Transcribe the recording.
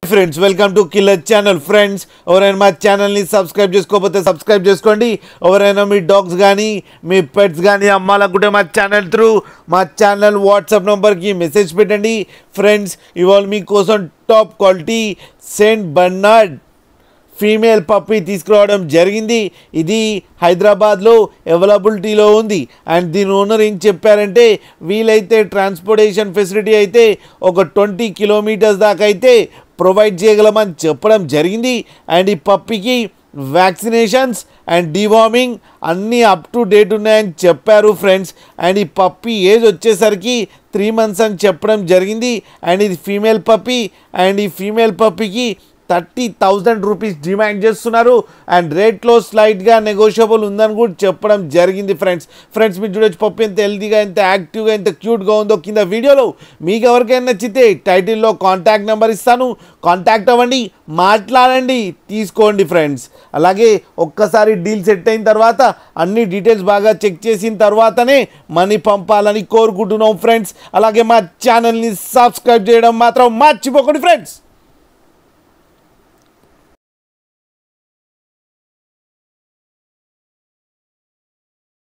friends welcome to killer channel friends ఎవరైనా మా ఛానల్ని సబ్స్క్రైబ్ చేసుకోకపోతే సబ్స్క్రైబ్ చేసుకోండి ఎవరైనా మీ డాగ్స్ కానీ మీ పెట్స్ కానీ అమ్మాలనుకుంటే మా ఛానల్ త్రూ మా ఛానల్ వాట్సాప్ నెంబర్కి మెసేజ్ పెట్టండి ఫ్రెండ్స్ ఇవాళ మీకోసం top quality Saint Bernard female puppy తీసుకురావడం జరిగింది ఇది హైదరాబాద్లో అవైలబిలిటీలో ఉంది అండ్ దీని ఓనర్ ఏం చెప్పారంటే వీలైతే ట్రాన్స్పోర్టేషన్ ఫెసిలిటీ అయితే ఒక ట్వంటీ కిలోమీటర్స్ దాకా అయితే ప్రొవైడ్ చేయగలమని చెప్పడం జరిగింది అండ్ ఈ పప్పికి వ్యాక్సినేషన్స్ అండ్ డివార్మింగ్ అన్నీ అప్ టు డేట్ ఉన్నాయని చెప్పారు ఫ్రెండ్స్ అండ్ ఈ పప్పి ఏజ్ వచ్చేసరికి త్రీ మంత్స్ అని చెప్పడం జరిగింది అండ్ ఇది ఫీమేల్ పప్పి అండ్ ఈ ఫీమేల్ పప్పికి థర్టీ థౌజండ్ రూపీస్ డిమాండ్ చేస్తున్నారు అండ్ రేట్లో స్లైట్గా నెగోషియబుల్ ఉందని కూడా చెప్పడం జరిగింది ఫ్రెండ్స్ ఫ్రెండ్స్ మీరు చూడొచ్చు పప్పు ఎంత హెల్తీగా ఎంత యాక్టివ్గా ఎంత క్యూట్గా ఉందో కింద వీడియోలో మీకు ఎవరికైనా నచ్చితే టైటిల్లో కాంటాక్ట్ నెంబర్ ఇస్తాను కాంటాక్ట్ అవ్వండి మాట్లాడండి తీసుకోండి ఫ్రెండ్స్ అలాగే ఒక్కసారి డీల్ సెట్ అయిన తర్వాత అన్ని డీటెయిల్స్ బాగా చెక్ చేసిన తర్వాతనే మనీ పంపాలని కోరుకుంటున్నాం ఫ్రెండ్స్ అలాగే మా ఛానల్ని సబ్స్క్రైబ్ చేయడం మాత్రం మర్చిపోకండి ఫ్రెండ్స్